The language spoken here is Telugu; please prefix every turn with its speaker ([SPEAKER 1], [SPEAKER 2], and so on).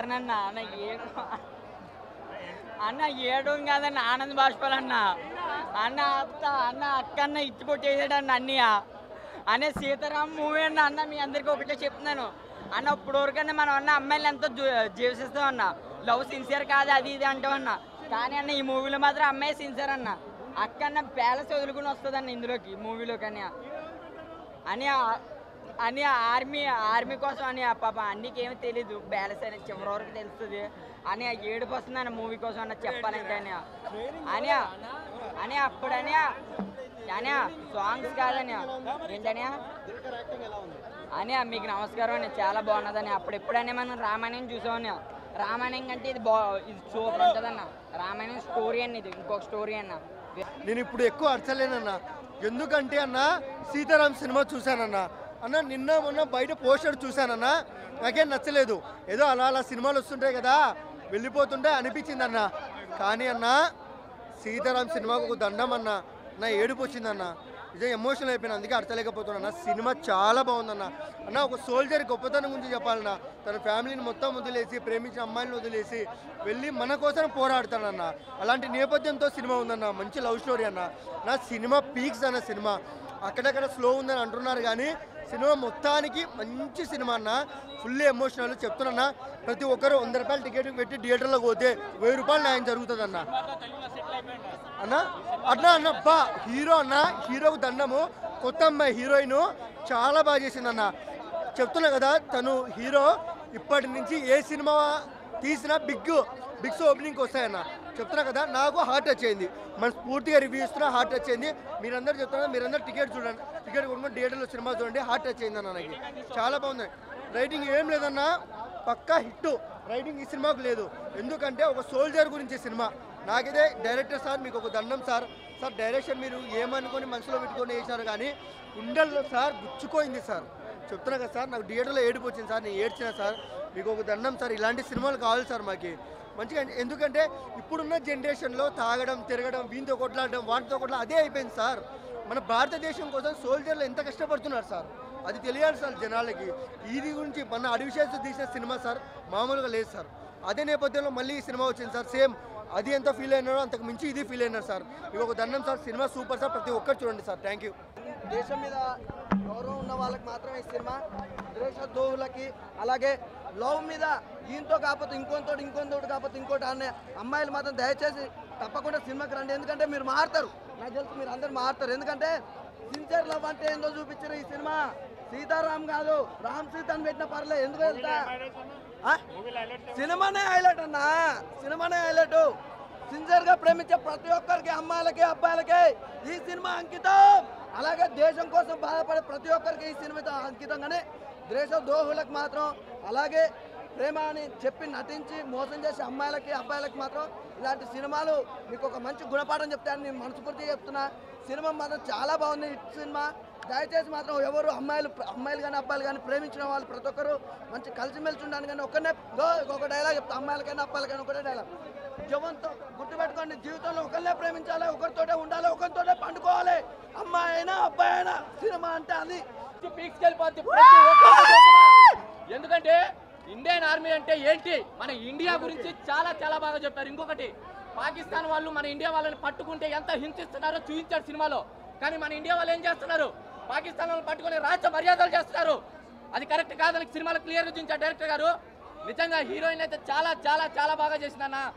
[SPEAKER 1] ఎవరినన్న అన్న ఏడు అన్న ఏడు కాదన్న ఆనంద్ బాష్పాల్ అన్న అన్న అత్త అన్న అక్క అన్న ఇచ్చి కొట్టేసాడు అన్న అన్నయ్య అనే సీతారాం మూవీ అన్న అన్న మీ అందరికీ ఒకటే చెప్తున్నాను అన్న ఇప్పుడు వరకన్నా మనం అన్న అమ్మాయిలు ఎంతో జీ- జీవిస్తాం అన్న లవ్ సిన్సియర్ కాదు అది ఇది అంటాం అన్న కానీ అన్న ఈ మూవీలో మాత్రం అమ్మాయి సిన్సియర్ అన్న అక్క అన్న ప్యాలెస్ వదులుకుని వస్తుంది అన్న ఇందులోకి మూవీలో కానీ అని ఆ- అని ఆర్మీ ఆర్మీ కోసం అని ఆ పాప అన్నికి ఏమీ తెలీదు బ్యాలెన్స్ అనేది చివరి వరకు తెలుస్తుంది అని ఆ ఏడుపు వస్తుంది అన్న మూవీ కోసం అన్న చెప్పాలంటే అని అని అని అప్పుడని అని సాంగ్స్ కాదని ఏంటని అని మీకు నమస్కారం అని చాలా బాగున్నదని అప్పుడు ఎప్పుడైనా మనం రామాయణం చూసామని రామాయణం కంటే ఇది బా ఇది సూపర్ ఉంటుందన్న రామాయణం స్టోరీ అన్న ఇది ఇంకొక స్టోరీ అన్న
[SPEAKER 2] నేను ఇప్పుడు ఎక్కువ అడచలేనన్న ఎందుకంటే అన్న సీతారాం సినిమా చూశానన్న అన్న నిన్న మొన్న బయట పోస్టర్ చూశానన్న నాకేం నచ్చలేదు ఏదో అలా అలా సినిమాలు వస్తుంటాయి కదా వెళ్ళిపోతుంటే అనిపించింది అన్న కానీ అన్న సీతారాం సినిమాకు ఒక దండం అన్న నా ఏడుపు వచ్చిందన్న నిజంగా ఎమోషనల్ అయిపోయినా అందుకే అడచలేకపోతున్నా సినిమా చాలా బాగుందన్న అన్న ఒక సోల్జర్ గొప్పతనం గురించి చెప్పాలన్న తన ఫ్యామిలీని మొత్తం వదిలేసి ప్రేమించిన అమ్మాయిని వదిలేసి వెళ్ళి మన కోసం పోరాడతాడన్న అలాంటి నేపథ్యంతో సినిమా ఉందన్న మంచి లవ్ స్టోరీ అన్న నా సినిమా పీక్స్ అన్న సినిమా అక్కడక్కడ స్లో ఉందని అంటున్నారు కానీ సినిమా మొత్తానికి మంచి సినిమా అన్న ఫుల్ ఎమోషనల్ చెప్తున్నా ప్రతి ఒక్కరు వంద రూపాయలు టికెట్ పెట్టి థియేటర్లో పోతే వెయ్యి రూపాయలు న్యాయం జరుగుతుంది అన్న అన్న అన్న అన్న బా హీరో అన్న హీరోకు దండము కొత్త అమ్మాయి హీరోయిన్ చాలా బాగా చేసింది అన్న చెప్తున్నా కదా తను హీరో ఇప్పటి నుంచి ఏ సినిమా తీసినా బిగ్ బిగ్స్ ఓపెనింగ్కి వస్తాయన్న చెప్తున్నా కదా నాకు హార్ట్ టచ్ అయింది మన పూర్తిగా రివ్యూ ఇస్తున్నా హార్ట్ టచ్ అయింది మీరందరూ చెప్తున్నా మీరందరూ టికెట్ చూడండి టికెట్ కొనుక్కొని థియేటర్లో సినిమా చూడండి హార్ట్ టచ్ అయింది అన్న నాకు చాలా బాగుంది రైటింగ్ ఏం లేదన్నా పక్కా హిట్ రైటింగ్ ఈ సినిమాకు లేదు ఎందుకంటే ఒక సోల్జర్ గురించి సినిమా నాకైతే డైరెక్టర్ సార్ మీకు ఒక దండం సార్ సార్ డైరెక్షన్ మీరు ఏమనుకొని మనసులో పెట్టుకొని వేసినారు కానీ గుండెల్లో సార్ గుచ్చుకోయింది సార్ చెప్తున్నా కదా సార్ నాకు థియేటర్లో ఏడుపు వచ్చింది సార్ నేను ఏడ్చిన సార్ మీకు ఒక దండం సార్ ఇలాంటి సినిమాలు కావాలి సార్ మాకు మంచిగా ఎందుకంటే ఇప్పుడున్న జనరేషన్లో తాగడం తిరగడం వీంతో కొట్లాడడం వాటితో కొట్లా అదే అయిపోయింది సార్ మన భారతదేశం కోసం సోల్జర్లు ఎంత కష్టపడుతున్నారు సార్ అది తెలియాలి సార్ జనాలకి ఇది గురించి మన అడవి చేస్తూ తీసిన సినిమా సార్ మామూలుగా లేదు సార్ అదే నేపథ్యంలో మళ్ళీ ఈ సినిమా వచ్చింది సార్ సేమ్ అది ఎంత ఫీల్ అయినారో అంతకు మించి ఇది ఫీల్ అయినారు సార్ ఇవి ఒక దండం సార్ సినిమా సూపర్ సార్ ప్రతి ఒక్కరు చూడండి సార్ థ్యాంక్ యూ
[SPEAKER 3] దేశం మీద గౌరవం ఉన్న వాళ్ళకి మాత్రమే ఈ సినిమా దేశద్రోహులకి అలాగే లవ్ మీద ఈయనతో కాకపోతే ఇంకొంతో ఇంకొంతోటి కాకపోతే ఇంకోటి అనే అమ్మాయిలు మాత్రం దయచేసి తప్పకుండా సినిమాకి రండి ఎందుకంటే మీరు మారుతారు నాకు తెలుసు మీరు అందరు మారుతారు ఎందుకంటే సిన్సియర్ లవ్ అంటే ఏందో చూపించారు ఈ సినిమా సీతారాం కాదు రామ్ సీత అని పెట్టిన పర్లేదు ఎందుకు వెళ్తా ఆ? సినిమానే హైలైట్ అన్నా సినిమానే హైలైట్ సిన్సియర్ గా ప్రేమించే ప్రతి ఒక్కరికి అమ్మాయిలకి అబ్బాయిలకి ఈ సినిమా అంకితం అలాగే దేశం కోసం బాధపడే ప్రతి ఒక్కరికి ఈ సినిమా అంకితం కానీ దేశ ద్రోహులకు మాత్రం అలాగే ప్రేమ అని చెప్పి నటించి మోసం చేసే అమ్మాయిలకి అబ్బాయిలకి మాత్రం ఇలాంటి సినిమాలు మీకు ఒక మంచి గుణపాఠం చెప్తాను నేను మనస్ఫూర్తిగా చెప్తున్నా సినిమా మాత్రం చాలా బాగుంది హిట్ సినిమా దయచేసి మాత్రం ఎవరు అమ్మాయిలు అమ్మాయిలు కానీ అబ్బాయిలు కానీ ప్రేమించిన వాళ్ళు ప్రతి ఒక్కరు మంచి కలిసిమెలిసి ఉండాలి కానీ ఒక్కనే గో ఒక డైలాగ్ చెప్తా అమ్మాయిలకైనా అబ్బాయిలకైనా ఒకటే డైలాగ్ జవంతో గుర్తుపెట్టుకోండి జీవితంలో ఒకరినే ప్రేమించాలి ఒకరితోటే ఉండాలి ఒకరితోటే పండుకోవాలి అమ్మాయి అయినా అబ్బాయి అయినా సినిమా అంటే అది
[SPEAKER 4] పీక్స్కి వెళ్ళిపోద్ది ప్రతి ఒక్కరికి చెప్తున్నా. ఎందుకంటే ఇండియన్ ఆర్మీ అంటే ఏంటి మన ఇండియా గురించి చాలా చాలా బాగా చెప్పారు ఇంకొకటి పాకిస్తాన్ వాళ్ళు మన ఇండియా వాళ్ళని పట్టుకుంటే ఎంత హింసిస్తున్నారో చూపించారు సినిమాలో కానీ మన ఇండియా వాళ్ళు ఏం చేస్తున్నారు పాకిస్తాన్ వాళ్ళని పట్టుకొని రాజ్య మర్యాదలు చేస్తున్నారు అది కరెక్ట్ కాదని సినిమాలో క్లియర్గా చూపించారు డైరెక్టర్ గారు నిజంగా హీరోయిన్ అయితే చాలా చాలా చాలా బాగా చేసిందన్న